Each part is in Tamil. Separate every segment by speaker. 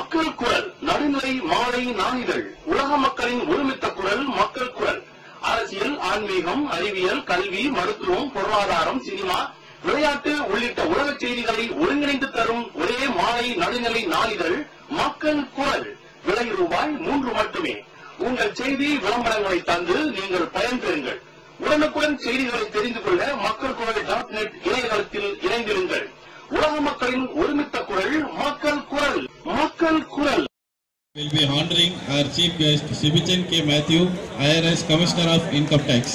Speaker 1: மக்கள் குரல் நடுநிலை மாலை நாளிதழ் உலக மக்களின் ஒருமித்த குரல் மக்கள் குரல் அரசியல் ஆன்மீகம் அறிவியல் கல்வி மருத்துவம் பொருளாதாரம் சினிமா விளையாட்டு உள்ளிட்ட உலக செய்திகளை ஒருங்கிணைந்து தரும் ஒரே மாலை நடுநிலை நாளிதழ் மக்கள் குரல் விலை ரூபாய் மூன்று மட்டுமே உங்கள் செய்தி விளம்பரங்களை தந்து நீங்கள் பயன்பெறுங்கள் உடனுக்குடன் செய்திகளை தெரிந்து கொள்ள மக்கள் குரல் டாட் நெட் இணையதளத்தில் இணைந்திருங்கள் உலக மக்களின் ஒருமித்த குரல் மக்கள் குரல் மக்கள் குரல்
Speaker 2: will be honoring our chief guest Sibichan K. Matthew, IRS Commissioner of Income Tax.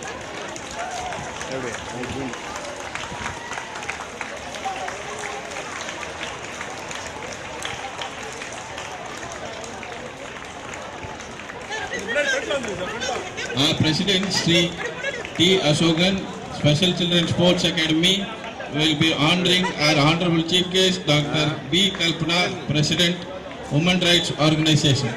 Speaker 2: Our President Sri T. Ashokan, Special Children Sports Academy, will be honoring our Honorable Chief Guest Dr. B. Kalpana, President, Women Rights Organization.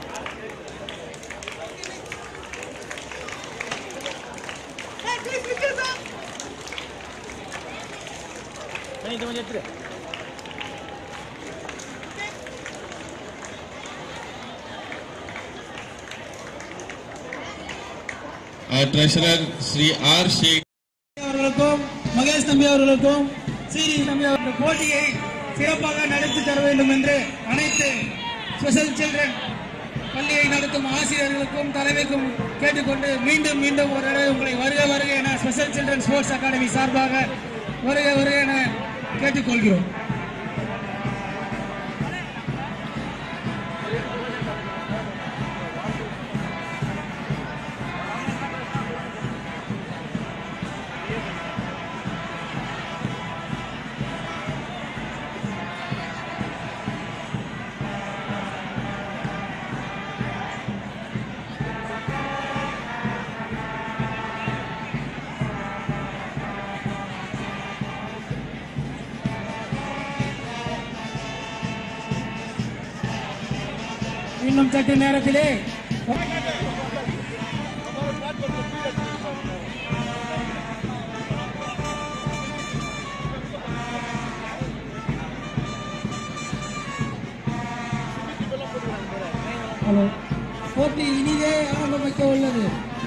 Speaker 2: Our Treasurer Sri R. Sheikh.
Speaker 3: அவர்களுக்கும் மகேஷ் தம்பி அவர்களுக்கும் சீரி தம்பி அவர்கள் போட்டியை சிறப்பாக நடத்தி தர வேண்டும் என்று அனைத்து ஸ்பெஷல் சில்ட்ரன் பள்ளியை நடத்தும் ஆசிரியர்களுக்கும் தலைமைக்கும் கேட்டுக்கொண்டு மீண்டும் மீண்டும் ஒரு தடவை உங்களை வருக வருக என ஸ்பெஷல் சில்ட்ரன் ஸ்போர்ட்ஸ் அகாடமி சார்பாக வருக வருக என கேட்டுக்கொள்கிறோம் இன்னும் சற்று நேரத்திலே ஹலோ போட்டி இனிதே ஆரம்பிக்க உள்ளது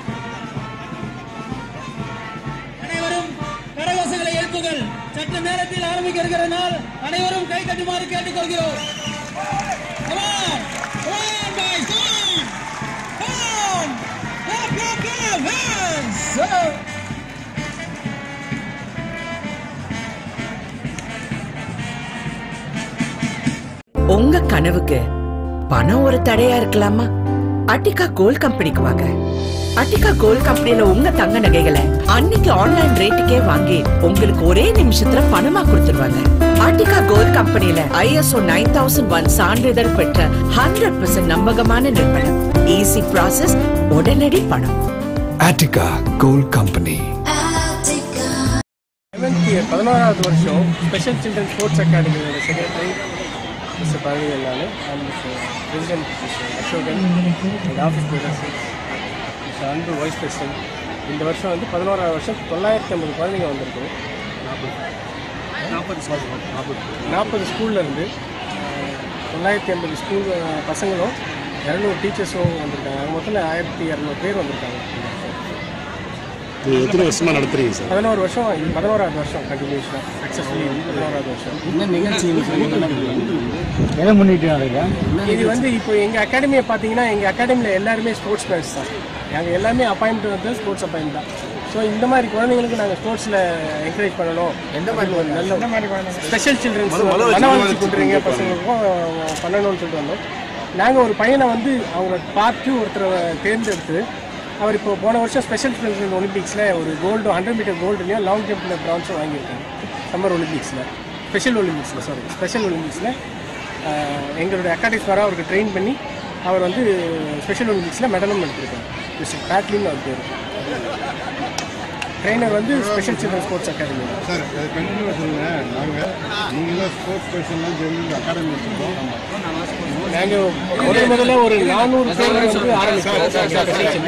Speaker 3: அனைவரும் கரகோசங்களை எழுப்புங்கள் சற்று நேரத்தில் ஆரம்பிக்க இருக்கிறதுனால் அனைவரும் கை தட்டுமாறு கேட்டுக்கொள்கிறோம் Come on! Come on, guys! Come on! Come on! Clap, clap, clap! Hands! So,
Speaker 4: உங்க கனவுக்கு பணம் ஒரு தடையா இருக்கலாமா அட்டிகா கோல்ட் கம்பெனிக்கு வாங்க அட்டிகா கோல்ட் கம்பெனில உங்க தங்க நகைகளை அன்னைக்கு ஆன்லைன் ரேட்டுக்கே வாங்கி உங்களுக்கு ஒரே நிமிஷத்துல பணமா கொடுத்துருவாங்க அட்டிகா கோல்ட் கம்பெனில ஐஎஸ்ஓ நைன் தௌசண்ட் ஒன் சான்றிதழ் பெற்ற ஹண்ட்ரட் பர்சன்ட் நம்பகமான நிறுவனம் ஈஸி ப்ராசஸ் உடனடி பணம்
Speaker 5: Attica Gold Company.
Speaker 6: Eleventh year பதினோராவது வருஷம் ஸ்பெஷல் சில்ட்ரன் ஸ்போர்ட்ஸ் அகாடமியோட செக்ரட்டரி மிஸ்டர் பழனிவேல் நான் and mister president mister Ashokan and office mister Anbu vice president இந்த வருஷம் வந்து பதினோராவது வருஷம் தொள்ளாயிரத்தி ஐம்பது குழந்தைங்க வந்திருக்கும் நாற்பது நாற்பது ஸ்கூல்ல இருந்து அஹ், தொள்ளாயிரத்தி ஐம்பது ஸ்கூல் பசங்களும் இரநூறு டீச்சர்ஸும் வந்திருக்காங்க மொத்தம் ஆயிரத்தி இரநூறு பேர் வந்திருக்காங்க
Speaker 7: இது எத்தனை வருஷமா நடத்துறீங்க சார்
Speaker 6: பதினோரு வருஷம் இது பதினோராவது வருஷம் கண்டினியூஷனாக சக்ஸஸ்ஃபுல்லி பதினோராவது வருஷம்
Speaker 7: என்ன நிகழ்ச்சி
Speaker 6: எதை முன்னிட்டு இது வந்து இப்போ எங்கள் அகாடமியை பார்த்தீங்கன்னா எங்கள் அகாடமியில் எல்லாருமே ஸ்போர்ட்ஸ் மேன்ஸ் தான் நாங்கள் எல்லாமே அப்பாயின்ட் வந்து ஸ்போர்ட்ஸ் அப்பாயின்ட் தான் ஸோ இந்த மாதிரி குழந்தைங்களுக்கு நாங்கள் ஸ்போர்ட்ஸில் என்கரேஜ் பண்ணணும் எந்த மாதிரி ஒரு நல்ல ஸ்பெஷல் சில்ட்ரன்ஸ் மன வளர்ச்சி கொண்டுறீங்க பசங்களுக்கும் பண்ணணும்னு சொல்லிட்டு வந்தோம் நாங்கள் ஒரு பையனை வந்து அவங்க பார்த்து ஒருத்தரை தேர்ந்தெடுத்து அவர் இப்போ போன வருஷம் ஸ்பெஷல் சில்ட்ரன் ஒலிம்பிக்ஸில் ஒரு கோல்டு ஹண்ட்ரட் மீட்டர் கோல்டுலையும் லாங் ஜம்பில் ப்ரான்ஸும் வாங்கியிருக்காங்க சம்மர் ஒலிம்பிக்ஸில் ஸ்பெஷல் ஒலிம்பிக்ஸில் சாரி ஸ்பெஷல் ஒலிம்பிக்ஸில் எங்களுடைய அகாடமிஸ் வர அவருக்கு ட்ரெயின் பண்ணி அவர் வந்து ஸ்பெஷல் ஒலிம்பிக்ஸில் மெடலும் எடுத்திருக்காரு மிஸ்டர் பேட்லின்னு அவர் பேர் ட்ரெயினர் வந்து special children sports academy
Speaker 7: sir அது கண்டினியூ சொல்லுங்க நாங்கள் நீங்களும் ஸ்போர்ட்ஸ் பர்சன்லாம் தெரிஞ்சு அகாடமி வச்சுருக்கோம்
Speaker 6: நாங்கள் முதல் முதல்ல ஒரு நானூறு பேர் வந்து ஆரம்பிச்சோம்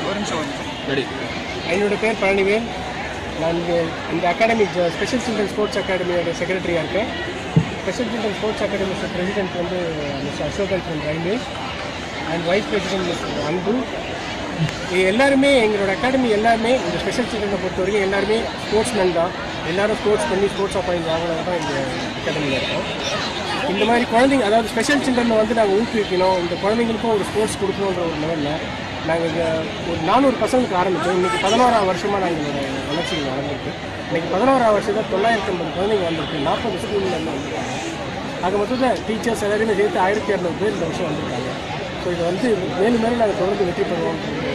Speaker 6: என்னோட பேர் பழனிவேல் நான் இங்க இந்த அகாடமி ஸ்பெஷல் சில்ட்ரன் ஸ்போர்ட்ஸ் அகாடமியோட செக்ரட்டரியாக இருக்கேன் special children sports academy president வந்து mister Asokan from railways and vice president mister Anbu இது எல்லாருமே எங்களோட அகாடமி எல்லாருமே இந்த ஸ்பெஷல் சில்ட்ரனை பொறுத்த வரைக்கும் எல்லாருமே ஸ்போர்ட்ஸ்மேன் தான் எல்லாரும் ஸ்போர்ட்ஸ் பண்ணி ஸ்போர்ட்ஸ் அப்பாயிண்ட் வாங்கினது தான் இந்த அகாடமியில் இருக்கோம் இந்த மாதிரி குழந்தைங்க அதாவது ஸ்பெஷல் சில்ட்ரனை வந்து நாங்கள் ஊக்குவிக்கணும் இந்த குழந்தைங்களுக்கும் ஒரு ஸ்போர்ட்ஸ் கொடுக்கணுன்ற ஒரு லெவலில் நாங்கள் இங்கே ஒரு நானூறு பசங்களுக்கு ஆரம்பித்தோம் இன்றைக்கி பதினோராம் வருஷமாக நாங்கள் எங்களோட வளர்ச்சிகள் நடந்திருக்கு இன்றைக்கி பதினோராம் வருஷத்தில் தொள்ளாயிரத்தி ஐம்பது குழந்தைங்க வந்திருக்கு நாற்பது ஸ்கூலில் இருந்து வந்திருக்காங்க ஆக மொத்தத்தில் டீச்சர்ஸ் எல்லாருமே சேர்த்து ஆயிரத்தி இரநூறு பேர் இந்த வருஷம் வந்திருக்காங்க ஸோ இதை வந்து மேலும் மேலும் நாங்கள் தொடர்ந்து வெற்றி பெறுவோம்ன்றது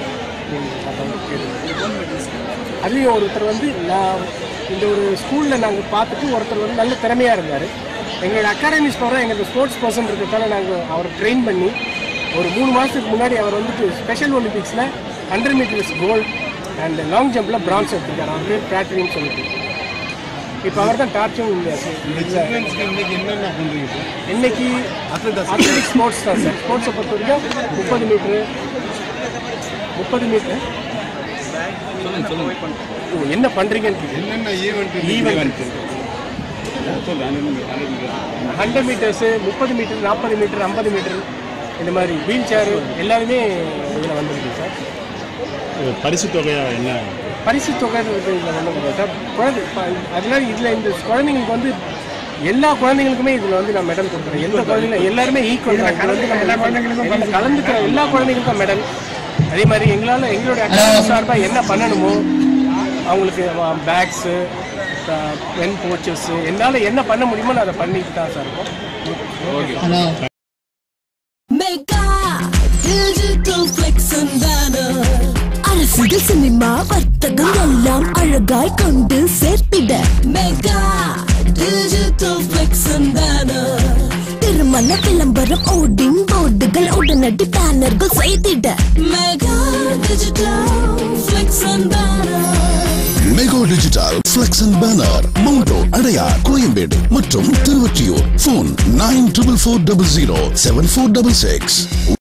Speaker 6: அதுலேயும் ஒருத்தர் வந்து நான் இந்த ஒரு ஸ்கூலில் நாங்கள் பார்த்துட்டு ஒருத்தர் வந்து நல்ல திறமையாக இருந்தார் எங்களோட அகாடமிஸ் போகிற எங்களுக்கு ஸ்போர்ட்ஸ் பர்சன் இருக்கிறதால நாங்கள் அவரை ட்ரெயின் பண்ணி ஒரு மூணு மாதத்துக்கு முன்னாடி அவர் வந்துட்டு ஸ்பெஷல் ஒலிம்பிக்ஸில் hundred metres gold and long ஜம்பில் பிரான்ஸ் எடுத்திருக்காரு அவர் பேர் பிராட்ரின்னு சொல்லிட்டு இப்போ அவர் தான் டார்ச்சும்
Speaker 7: இந்த சில்ட்ரன்ஸ்க்கு இன்னைக்கு என்னென்ன பண்ணுறீங்க சார்
Speaker 6: இன்னைக்கு அத்லெட்டிக் ஸ்போர்ட்ஸ் தான் சார் ஸ்போர்ட்ஸை பொறுத்த வரைக்கும் முப்பது மீட்ரு முப்பது மீட்ரு ஓ என்ன பண்ணுறீங்கன்னு கேக்குறீங்க.
Speaker 7: என்னென்ன ஈவெண்ட்
Speaker 6: ஈவெண்ட் ஹண்ட்ரட் மீட்டர்ஸு முப்பது மீட்டர் நாற்பது மீட்டர் ஐம்பது மீட்டர் இந்த மாதிரி வீல் சேரு எல்லாருமே இதில் வந்திருக்கு சார்
Speaker 7: பரிசு தொகையா என்ன
Speaker 6: பரிசு தொகை இதில் வந்திருக்கு சார் குழந்தை ப- அதனால இதில் இந்த குழந்தைங்களுக்கு வந்து எல்லா குழந்தைங்களுக்குமே இதில் வந்து நான் மெடல் கொடுக்குறேன் எந்த குழந்தைங்களும் எல்லாருமே ஈக்குவல் எல்லா குழந்தைங்களுக்கும் கலந்துக்கிற எல்லா குழந்தைங்களுக்கும் மெடல் அதே மாதிரி எங்களால் எங்களுடைய அகாடமி சார்பாக என்ன பண்ணணுமோ அவங்களுக்கு பேக்ஸு பென் போச்சஸ்ஸு என்னால் என்ன பண்ண முடியுமோ நான் அதை பண்ணிட்டு தான் சார் இருக்கோம்
Speaker 8: மெகா டிஜிட்டல் ஃபிளெக்ஸ் அரசியல் சினிமா வர்த்தகம் எல்லாம் அழகாய் கொண்டு சேர்த்திட மெகா டிஜிட்டல் ஃபிளெக்ஸ் திருமண விளம்பரம் ஓடிங் போர்டுகள் உடனடி பேனர்கள் செய்திட mega digital flex
Speaker 9: mega digital flex and banner மவுண்டோ அடையார் கோயம்பேடு மற்றும் Thiruvottiyur phone nine triple four double zero seven four double six